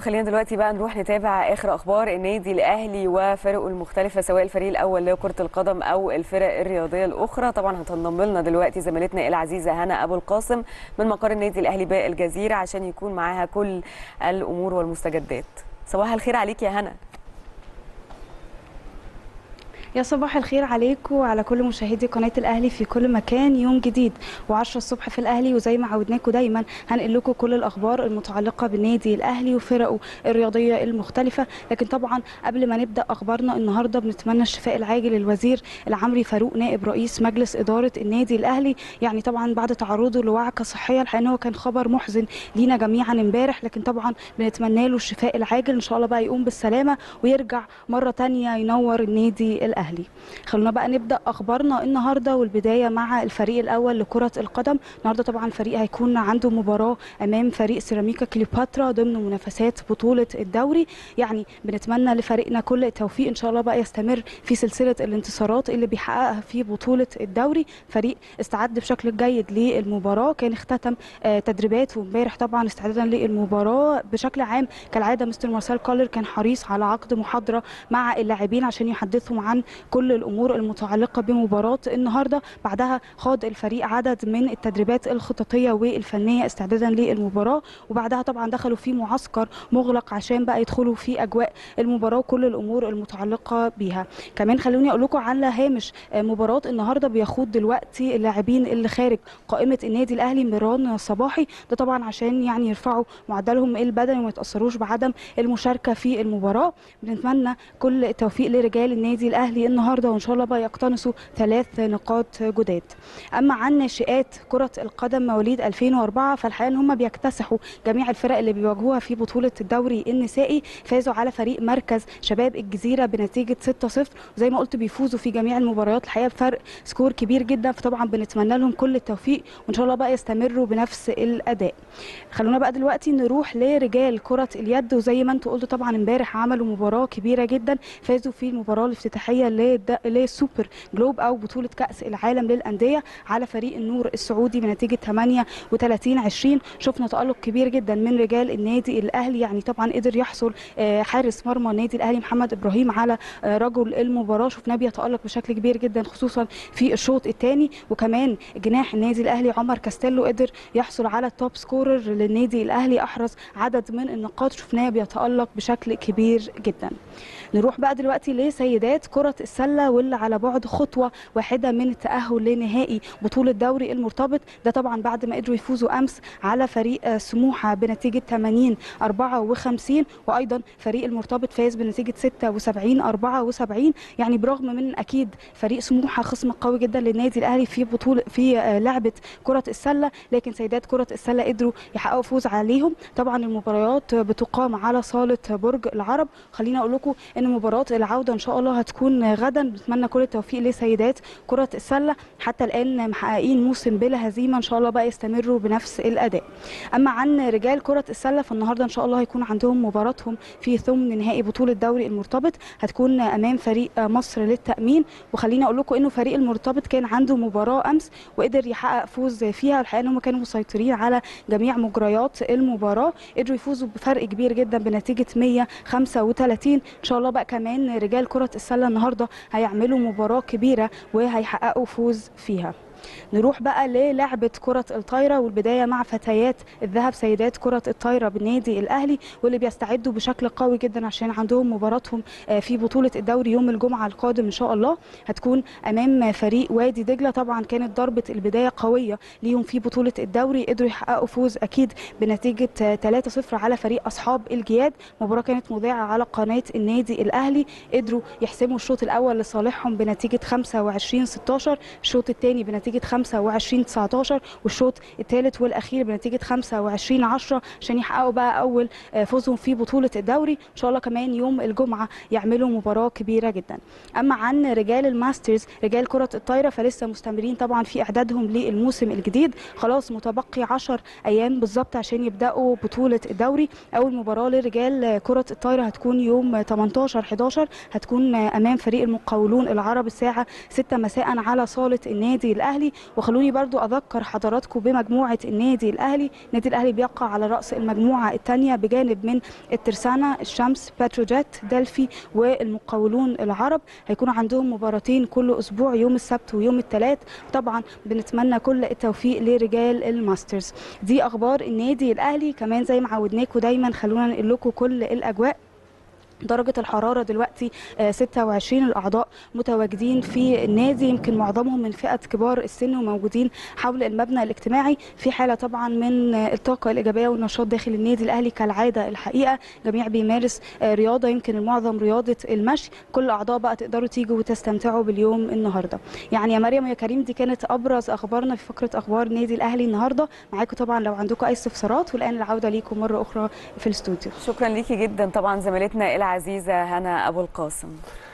خلينا دلوقتي بقى نروح نتابع اخر اخبار النادي الاهلي وفرقه المختلفه سواء الفريق الاول لكره القدم او الفرق الرياضيه الاخرى طبعا هتنضم لنا دلوقتي زميلتنا العزيزه هنا ابو القاسم من مقر النادي الاهلي بالجزيره عشان يكون معاها كل الامور والمستجدات صباح الخير عليك يا هنا يا صباح الخير عليكم وعلى كل مشاهدي قناه الاهلي في كل مكان يوم جديد و10 الصبح في الاهلي وزي ما عودناكم دايما هنقل لكم كل الاخبار المتعلقه بالنادي الاهلي وفرقه الرياضيه المختلفه لكن طبعا قبل ما نبدا اخبارنا النهارده بنتمنى الشفاء العاجل للوزير العمري فاروق نائب رئيس مجلس اداره النادي الاهلي يعني طبعا بعد تعرضه لوعكه صحيه الحقيقه هو كان خبر محزن لينا جميعا امبارح لكن طبعا بنتمنى له الشفاء العاجل ان شاء الله بقى يقوم بالسلامه ويرجع مره ثانيه ينور النادي الاهلي الاهلي خلونا بقى نبدا اخبارنا النهارده والبدايه مع الفريق الاول لكره القدم النهارده طبعا الفريق هيكون عنده مباراه امام فريق سيراميكا كليوباترا ضمن منافسات بطوله الدوري يعني بنتمنى لفريقنا كل التوفيق ان شاء الله بقى يستمر في سلسله الانتصارات اللي بيحققها في بطوله الدوري فريق استعد بشكل جيد للمباراه كان اختتم تدريباته امبارح طبعا استعدادا للمباراه بشكل عام كالعاده مستر مارسيل كولر كان حريص على عقد محاضره مع اللاعبين عشان يحدثهم عن كل الامور المتعلقه بمباراه النهارده بعدها خاض الفريق عدد من التدريبات الخططيه والفنيه استعدادا للمباراه وبعدها طبعا دخلوا في معسكر مغلق عشان بقى يدخلوا في اجواء المباراه وكل الامور المتعلقه بيها كمان خلوني اقول لكم على هامش مباراه النهارده بيخوض دلوقتي اللاعبين اللي خارج قائمه النادي الاهلي ميران صباحي ده طبعا عشان يعني يرفعوا معدلهم البدني وما يتاثروش بعدم المشاركه في المباراه بنتمنى كل التوفيق لرجال النادي الاهلي النهارده وان شاء الله بقى يقتنصوا ثلاث نقاط جداد اما عن ناشئات كره القدم مواليد 2004 فالحقيقه ان هم بيكتسحوا جميع الفرق اللي بيواجهوها في بطوله الدوري النسائي فازوا على فريق مركز شباب الجزيره بنتيجه 6-0 وزي ما قلت بيفوزوا في جميع المباريات الحقيقه بفرق سكور كبير جدا فطبعا بنتمنى لهم كل التوفيق وان شاء الله بقى يستمروا بنفس الاداء خلونا بقى دلوقتي نروح لرجال كره اليد وزي ما انتم قلتوا طبعا امبارح عملوا مباراه كبيره جدا فازوا في المباراه الافتتاحيه للسوبر جلوب او بطوله كاس العالم للانديه على فريق النور السعودي بنتيجه 38 20 شفنا تالق كبير جدا من رجال النادي الاهلي يعني طبعا قدر يحصل حارس مرمى النادي الاهلي محمد ابراهيم على رجل المباراه شفناه بيتالق بشكل كبير جدا خصوصا في الشوط الثاني وكمان جناح النادي الاهلي عمر كاستيلو قدر يحصل على التوب سكورر للنادي الاهلي احرز عدد من النقاط شفناه بيتالق بشكل كبير جدا نروح بقى دلوقتي لسيدات كره السله واللي على بعد خطوه واحده من التاهل لنهائي بطوله دوري المرتبط ده طبعا بعد ما قدروا يفوزوا امس على فريق سموحه بنتيجه 80 54 وايضا فريق المرتبط فاز بنتيجه 76 74 يعني برغم من اكيد فريق سموحه خصم قوي جدا للنادي الاهلي في بطوله في لعبه كره السله لكن سيدات كره السله قدروا يحققوا فوز عليهم طبعا المباريات بتقام على صاله برج العرب خلينا اقول لكم ان مباراه العوده ان شاء الله هتكون غدا بنتمنى كل التوفيق لسيدات كره السله حتى الان محققين موسم بلا هزيمه ان شاء الله بقى يستمروا بنفس الاداء اما عن رجال كره السله فالنهارده ان شاء الله هيكون عندهم مباراتهم في ثمن نهائي بطوله دوري المرتبط هتكون امام فريق مصر للتامين وخليني اقول لكم انه فريق المرتبط كان عنده مباراه امس وقدر يحقق فوز فيها الحقيقه ان هم كانوا مسيطرين على جميع مجريات المباراه قدروا يفوزوا بفرق كبير جدا بنتيجه 135 ان شاء الله بقى كمان رجال كره السله النهارده هيعملوا مباراه كبيره وهيحققوا فوز فيها نروح بقى للعبة كرة الطايرة والبداية مع فتيات الذهب سيدات كرة الطايرة بالنادي الأهلي واللي بيستعدوا بشكل قوي جدا عشان عندهم مباراتهم في بطولة الدوري يوم الجمعة القادم إن شاء الله هتكون أمام فريق وادي دجلة طبعا كانت ضربة البداية قوية ليهم في بطولة الدوري قدروا يحققوا فوز أكيد بنتيجة 3-0 على فريق أصحاب الجياد مباراة كانت مذاعة على قناة النادي الأهلي قدروا يحسموا الشوط الأول لصالحهم بنتيجة 25-16 الشوط الثاني بنتيجة بنتيجه 25 19 والشوط الثالث والاخير بنتيجه 25 10 عشان يحققوا بقى اول فوزهم في بطوله الدوري ان شاء الله كمان يوم الجمعه يعملوا مباراه كبيره جدا اما عن رجال الماسترز رجال كره الطايره فلسه مستمرين طبعا في اعدادهم للموسم الجديد خلاص متبقي 10 ايام بالظبط عشان يبداوا بطوله الدوري اول مباراه لرجال كره الطايره هتكون يوم 18 11 هتكون امام فريق المقاولون العرب الساعه 6 مساء على صاله النادي الاهلي الاهلي وخلوني برضو اذكر حضراتكم بمجموعه النادي الاهلي النادي الاهلي بيقع على راس المجموعه الثانيه بجانب من الترسانه الشمس باتروجيت دلفي والمقاولون العرب هيكونوا عندهم مباراتين كل اسبوع يوم السبت ويوم الثلاث طبعا بنتمنى كل التوفيق لرجال الماسترز دي اخبار النادي الاهلي كمان زي ما عودناكم دايما خلونا ننقل لكم كل الاجواء درجة الحرارة دلوقتي 26 الأعضاء متواجدين في النادي يمكن معظمهم من فئة كبار السن وموجودين حول المبنى الاجتماعي في حالة طبعا من الطاقة الإيجابية والنشاط داخل النادي الأهلي كالعادة الحقيقة جميع بيمارس رياضة يمكن المعظم رياضة المشي كل الأعضاء بقى تقدروا تيجوا وتستمتعوا باليوم النهاردة يعني يا مريم ويا كريم دي كانت أبرز أخبارنا في فقرة أخبار النادي الأهلي النهاردة معاكم طبعا لو عندكم أي استفسارات والآن العودة ليكم مرة أخرى في الاستوديو شكرا ليكي جدا طبعا زميلتنا العزيزه هنا ابو القاسم